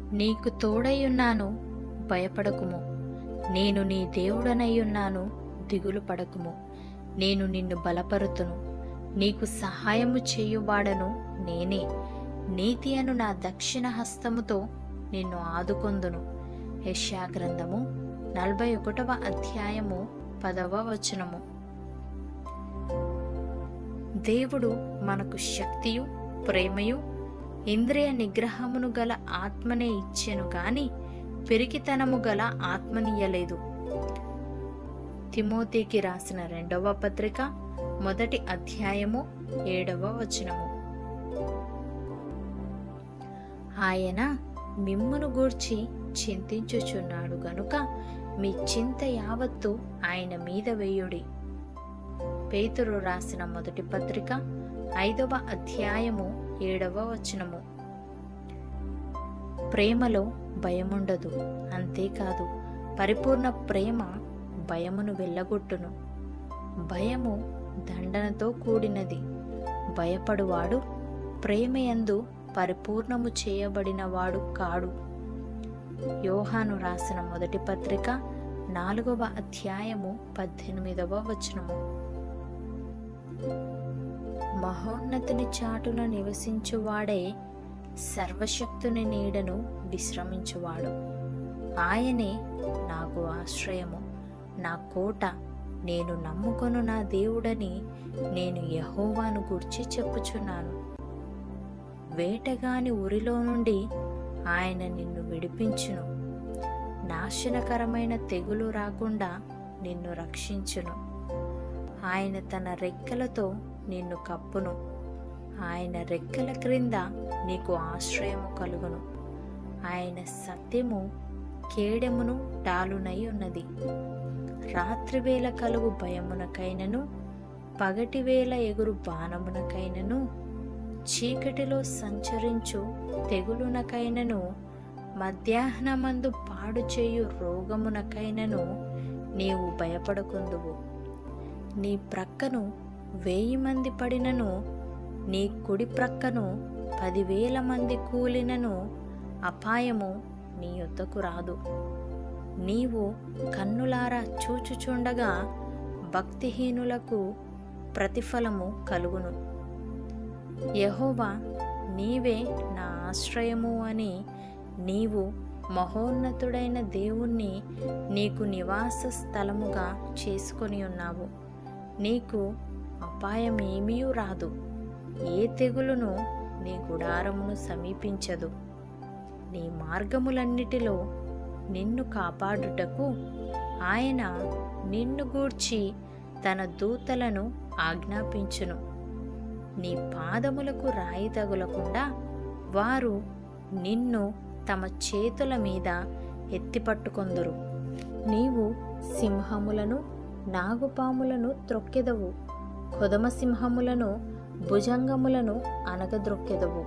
నీకు తోడైయున్నాను భయపడకుము నేను నీ దేవుడనయ్యున్నాను దిగులు పడకుము నేను నిన్ను బలపరుతును నీకు సహాయము చేయువాడను నేనే నీతి అను నా దక్షిణ హస్తముతో నిన్ను ఆదుకొందును యెషయా గ్రంథము నలభై ఒకటవ అధ్యాయము పదవ వచనము దేవుడు మనకు శక్తియు ప్రేమయు ఇంద్రియ నిగ్రహమును గల ఆత్మనే ఇచ్చెను గాని పెరిగితనము గల ఆత్మనియ్యలేదు తిమోతికి రాసిన రెండవ పత్రిక మొదటి అధ్యాయము ఏడవ వచనము ఆయన మిమ్మును గూర్చి చింతించుచున్నాడు గనుక మీ చింత యావత్తు ఆయన మీద వేయుడి పేతురు రాసిన మొదటి పత్రిక ఐదవ అధ్యాయము ఏడవ వచనము ప్రేమలో భయముండదు అంతేకాదు పరిపూర్ణ ప్రేమ భయమును వెళ్ళగొట్టును భయము దండనతో కూడినది భయపడువాడు ప్రేమయందు పరిపూర్ణము చేయబడినవాడు కాడు యోహాను రాసిన మొదటి పత్రిక నాలుగవ అధ్యాయము పద్దెనిమిదవ వచనము మహోన్నతుని చాటున నివసించువాడే సర్వశక్తుని నీడను విశ్రమించువాడు ఆయనే నాకు ఆశ్రయము నా కోట నేను నమ్ముకొను నా దేవుడని నేను యహోవాను గూర్చి చెప్పుచున్నాను వేటగాని ఉరిలో నుండి ఆయన నిన్ను విడిపించును నాశనకరమైన తెగులు రాకుండా నిన్ను రక్షించును ఆయన తన రెక్కలతో నిన్ను కప్పును ఆయన రెక్కల క్రింద నీకు ఆశ్రయము కలుగును ఆయన సత్యము కేడెమును డాలునై ఉన్నది రాత్రివేళ కలుగు భయమునకైనను పగటివేళ ఎగురు బాణమునకైనను చీకటిలో సంచరించు తెగులునకైనను మధ్యాహ్నమందు పాడు చేయు రోగమునకైనను నీవు భయపడకుందువు నీ ప్రక్కను వేయి మంది పడినను నీ కుడి ప్రక్కను పదివేల మంది కూలినను అపాయము నీ యొద్దకు రాదు నీవు కన్నులారా చూచుచుండగా భక్తిహీనులకు ప్రతిఫలము కలుగును యహోవా నీవే నా ఆశ్రయము అని నీవు మహోన్నతుడైన దేవుణ్ణి నీకు నివాస స్థలముగా చేసుకొని ఉన్నావు నీకు అపాయమేమీ రాదు ఏ తెగులును నీ గుడారమును సమీపించదు నీ మార్గములన్నిటిలో నిన్ను కాపాడుటకు ఆయన నిన్ను గూర్చి తన దూతలను ఆజ్ఞాపించును నీ పాదములకు రాయి తగులకుండా వారు నిన్ను తమ చేతుల మీద ఎత్తిపట్టుకొందురు నీవు సింహములను నాగుపాములను త్రొక్కెదవు కొదమ సింహములను భుజంగములను అనగద్రొక్కెదవు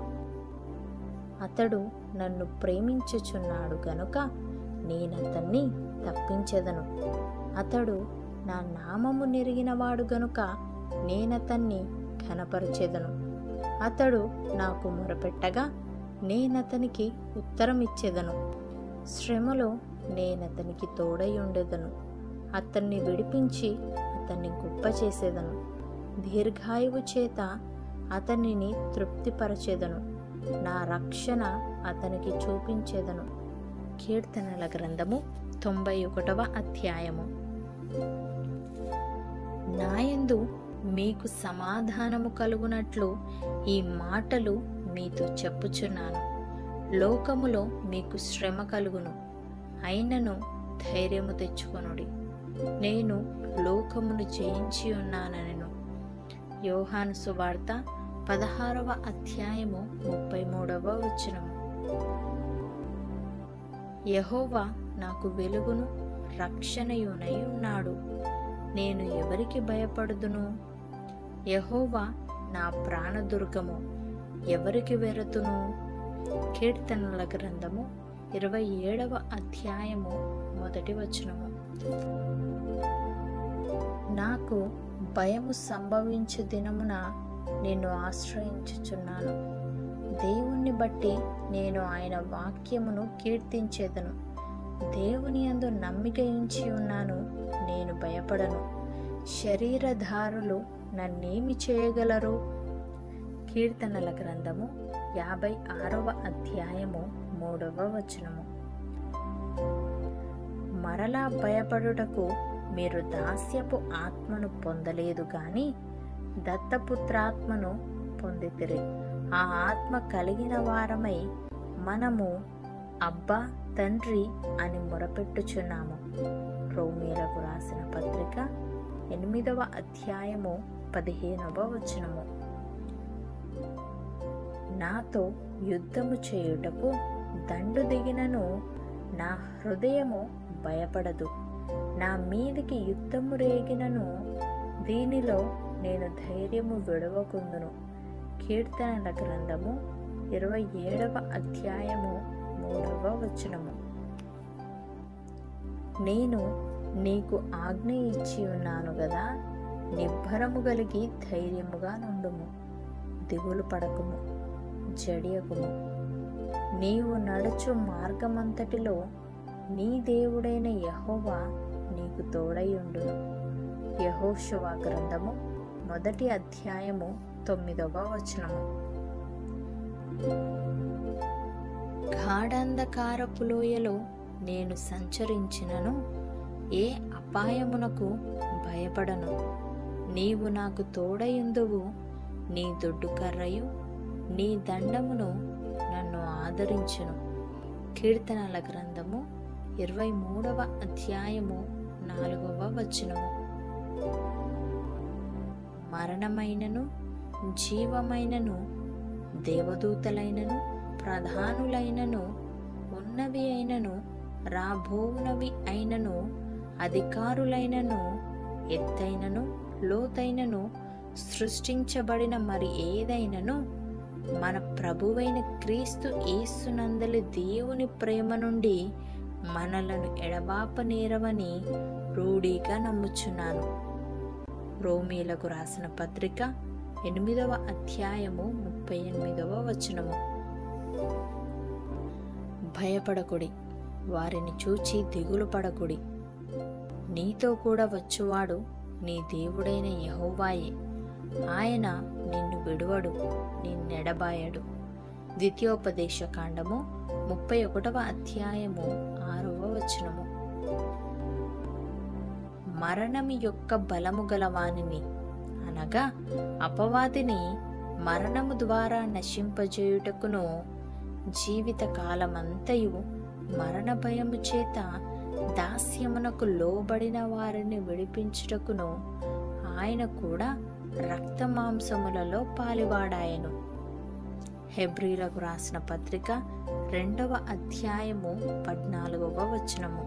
అతడు నన్ను ప్రేమించుచున్నాడు గనుక నేనతన్ని తప్పించెదను అతడు నా నామము నెరిగినవాడు గనుక నేనతన్ని ఘనపరచెదను అతడు నాకు మొరపెట్టగా నేనతనికి ఉత్తరం ఇచ్చేదను శ్రమలో నేనతనికి తోడై ఉండేదను అతన్ని విడిపించి అతన్ని గొప్ప చేసేదను దీర్ఘాయువు చేత అతనిని తృప్తిపరచేదను నా రక్షణ అతనికి చూపించేదను కీర్తనల గ్రంథము తొంభై ఒకటవ అధ్యాయము నాయందు మీకు సమాధానము కలుగునట్లు ఈ మాటలు మీతో చెప్పుచున్నాను లోకములో మీకు శ్రమ కలుగును అయినను ధైర్యము తెచ్చుకొనుడి నేను లోకమును జయించి ఉన్నానెను యోహాను సువార్త పదహారవ అధ్యాయము ముప్పై మూడవ వచనము యహోవా నాకు వెలుగును రక్షణయునై ఉన్నాడు నేను ఎవరికి భయపడుదును యహోవా నా ప్రాణదుర్గము ఎవరికి వెరతును కీర్తనల గ్రంథము ఇరవై ఏడవ అధ్యాయము మొదటి వచనము నాకు భయము సంభవించు దినమున నిన్ను ఆశ్రయించుచున్నాను దేవుణ్ణి బట్టి నేను ఆయన వాక్యమును కీర్తించేదను దేవుని యందు నమ్మిక ఉంచి ఉన్నాను నేను భయపడను శరీరధారులు నన్నేమి చేయగలరు కీర్తనల గ్రంథము యాభై ఆరవ అధ్యాయము మూడవ వచనము మరలా భయపడుటకు మీరు దాస్యపు ఆత్మను పొందలేదు గాని దత్తపుత్రాత్మను పొందితిరి ఆ ఆత్మ కలిగిన వారమై మనము అబ్బా తండ్రి అని మొరపెట్టుచున్నాము రోమీలకు రాసిన పత్రిక ఎనిమిదవ అధ్యాయము పదిహేనవ వచనము నాతో యుద్ధము చేయుటకు దండు దిగినను నా హృదయము భయపడదు నా మీదికి యుద్ధము రేగినను దీనిలో నేను ధైర్యము విడవకుందును కీర్తనల గ్రంథము ఇరవై ఏడవ అధ్యాయము మూడవ వచనము నేను నీకు ఆజ్ఞ ఇచ్చి ఉన్నాను గదా నిబ్బరము కలిగి ధైర్యముగా నుండుము దిగులు పడకుము జడియకుము నీవు నడుచు మార్గమంతటిలో నీ దేవుడైన యహోవా నీకు తోడైయుండును యహోశువ గ్రంథము మొదటి అధ్యాయము తొమ్మిదవ వచనము గాఢంధకారపు లోయలో నేను సంచరించినను ఏ అపాయమునకు భయపడను నీవు నాకు తోడయుందువు నీ దొడ్డు కర్రయు నీ దండమును నన్ను ఆదరించును కీర్తనల గ్రంథము ఇరవై మూడవ అధ్యాయము నాలుగవ వచనము మరణమైనను జీవమైనను దేవదూతలైనను ప్రధానులైనను ఉన్నవి అయినను రాబోవునవి అయినను అధికారులైనను ఎత్తైనను లోతైనను సృష్టించబడిన మరి ఏదైనను మన ప్రభువైన క్రీస్తు యేసునందలి దేవుని ప్రేమ నుండి మనలను ఎడబాపనేరవని రూఢీగా నమ్ముచున్నాను రోమీలకు రాసిన పత్రిక ఎనిమిదవ అధ్యాయము ముప్పై ఎనిమిదవ వచనము భయపడకుడి వారిని చూచి దిగులు పడకుడి నీతో కూడా వచ్చువాడు నీ దేవుడైన యహోవాయే ఆయన నిన్ను విడువడు నిన్నెడబాయడు ద్వితీయోపదేశ కాండము ముప్పై ఒకటవ అధ్యాయము ఆరవ వచనము మరణమి యొక్క బలము గలవానిని అనగా అపవాదిని మరణము ద్వారా నశింపజేయుటకును జీవిత కాలమంతయు మరణ భయము చేత దాస్యమునకు లోబడిన వారిని విడిపించుటకును ఆయన కూడా రక్త మాంసములలో పాలివాడాయను హెబ్రీలకు రాసిన పత్రిక రెండవ అధ్యాయము పద్నాలుగవ వచనము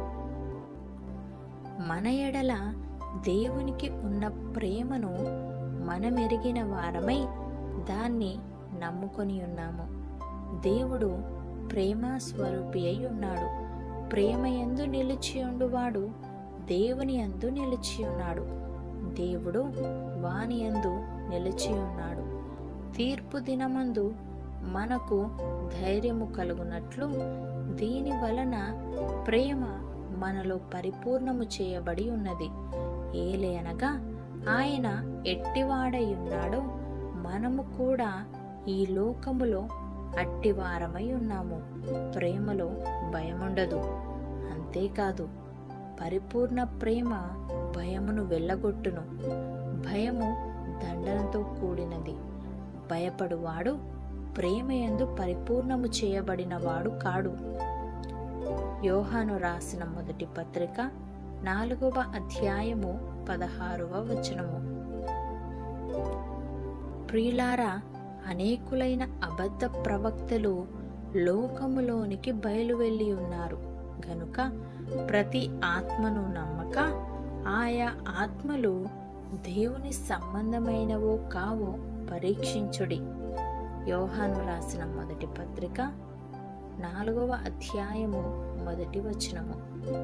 మన ఎడల దేవునికి ఉన్న ప్రేమను మనమెరిగిన వారమై దాన్ని నమ్ముకొని ఉన్నాము దేవుడు ప్రేమ స్వరూపి అయి ఉన్నాడు ప్రేమ ఎందు నిలిచి ఉండువాడు దేవుని యందు నిలిచి ఉన్నాడు దేవుడు వాని యందు నిలిచి ఉన్నాడు తీర్పు దినమందు మనకు ధైర్యము కలుగునట్లు దీని వలన ప్రేమ మనలో పరిపూర్ణము చేయబడి ఉన్నది ఏలేనగా ఆయన ఎట్టివాడై ఉన్నాడో మనము కూడా ఈ లోకములో అట్టివారమై ఉన్నాము ప్రేమలో భయముండదు అంతేకాదు పరిపూర్ణ ప్రేమ భయమును వెళ్ళగొట్టును భయము దండనతో కూడినది భయపడువాడు ప్రేమయందు పరిపూర్ణము చేయబడినవాడు కాడు యోహాను రాసిన మొదటి పత్రిక నాలుగవ అధ్యాయము పదహారవ వచనము ప్రియులారా అనేకులైన అబద్ధ ప్రవక్తలు లోకములోనికి బయలువెళ్ళి ఉన్నారు గనుక ప్రతి ఆత్మను నమ్మక ఆయా ఆత్మలు దేవుని సంబంధమైనవో కావో పరీక్షించుడి యోహాను రాసిన మొదటి పత్రిక నాలుగవ అధ్యాయము మొదటి వచనము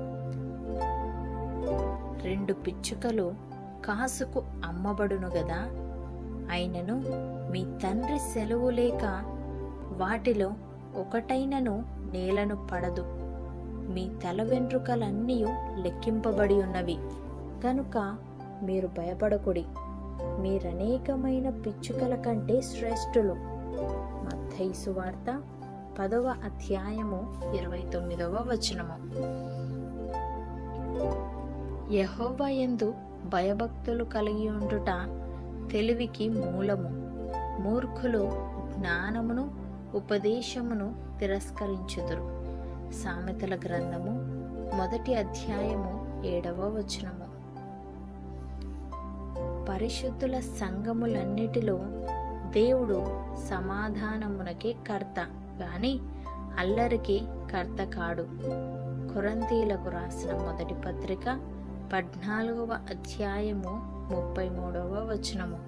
రెండు పిచ్చుకలు కాసుకు అమ్మబడును గదా అయినను మీ తండ్రి సెలవు లేక వాటిలో ఒకటైనను నేలను పడదు మీ తల వెంట్రుకలన్నీ లెక్కింపబడి ఉన్నవి కనుక మీరు భయపడకుడి మీరనేకమైన పిచ్చుకల కంటే శ్రేష్ఠులు మత్తయి వార్త పదవ అధ్యాయము ఇరవై తొమ్మిదవ వచనము యహోవా యందు భయభక్తులు కలిగి ఉండుట తెలివికి మూలము మూర్ఖులు జ్ఞానమును ఉపదేశమును తిరస్కరించుదురు సామెతల గ్రంథము మొదటి అధ్యాయము ఏడవ వచనము పరిశుద్ధుల సంఘములన్నిటిలో దేవుడు సమాధానమునకే కర్త గాని అల్లరికి కర్త కాడు కొరంతీలకు రాసిన మొదటి పత్రిక పద్నాలుగవ అధ్యాయము ముప్పై మూడవ వచనము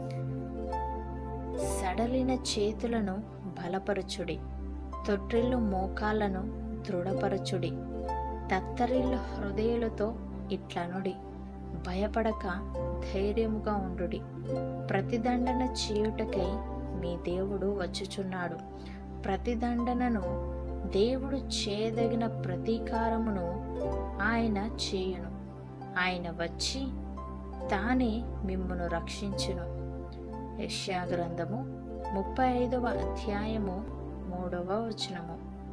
సడలిన చేతులను బలపరచుడి తొట్టిల్లు మోకాళ్ళను దృఢపరచుడి తత్తరిల్లు హృదయాలతో ఇట్లనుడి భయపడక ధైర్యముగా ఉండుడి ప్రతిదండన చేయుటకై మీ దేవుడు వచ్చుచున్నాడు ప్రతిదండనను దేవుడు చేయదగిన ప్రతీకారమును ఆయన చేయును ఆయన వచ్చి తానే మిమ్మును రక్షించును యష్యా గ్రంథము ముప్పై ఐదవ అధ్యాయము మూడవ వచనము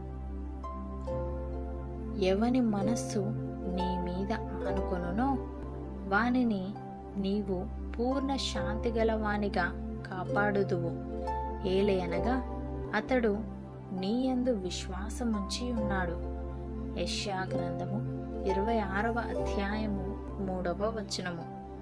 ఎవని మనస్సు నీ మీద ఆనుకొనునో వానిని నీవు పూర్ణ శాంతి గలవానిగా కాపాడుదువు ఏలయనగా అతడు నీయందు విశ్వాసముంచి ఉన్నాడు యష్యా గ్రంథము ఇరవై ఆరవ అధ్యాయము మూడవ వచనము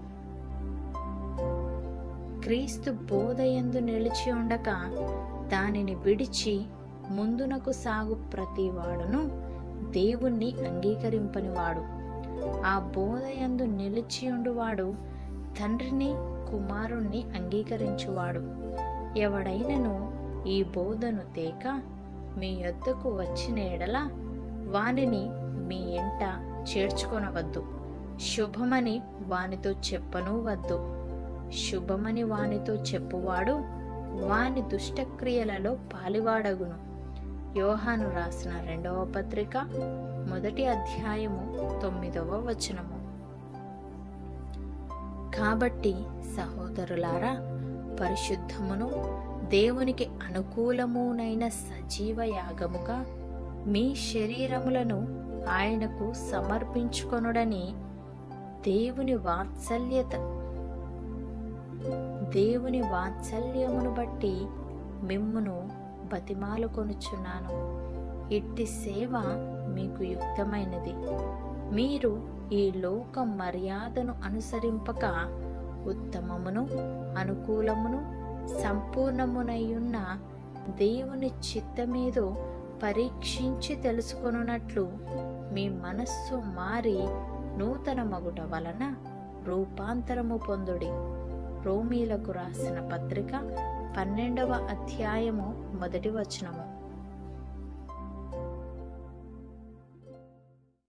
క్రీస్తు బోధయందు నిలిచి ఉండక దానిని విడిచి ముందునకు సాగు ప్రతివాడును దేవుణ్ణి అంగీకరింపనివాడు ఆ బోధయందు నిలిచి ఉండువాడు తండ్రిని కుమారుణ్ణి అంగీకరించువాడు ఎవడైనను ఈ బోధను తేక మీ యొద్దకు వచ్చిన ఎడల వానిని మీ ఇంట చేర్చుకొనవద్దు శుభమని వానితో చెప్పను వద్దు శుభమని వానితో చెప్పువాడు వాని దుష్టక్రియలలో పాలివాడగును యోహాను రాసిన రెండవ పత్రిక మొదటి అధ్యాయము తొమ్మిదవ వచనము కాబట్టి సహోదరులారా పరిశుద్ధమును దేవునికి అనుకూలమునైన సజీవ యాగముగా మీ శరీరములను ఆయనకు సమర్పించుకొనుడని దేవుని వాత్సల్యత దేవుని వాత్సల్యమును బట్టి మిమ్మును బతిమాలు కొనుచున్నాను ఇట్టి సేవ మీకు యుక్తమైనది మీరు ఈ లోక మర్యాదను అనుసరింపక ఉత్తమమును అనుకూలమును సంపూర్ణమునయున్న దేవుని చిత్తమేదో పరీక్షించి తెలుసుకొనున్నట్లు మీ మనస్సు మారి నూతన మగుట వలన రూపాంతరము పొందుడి రోమీలకు రాసిన పత్రిక పన్నెండవ అధ్యాయము మొదటి వచనము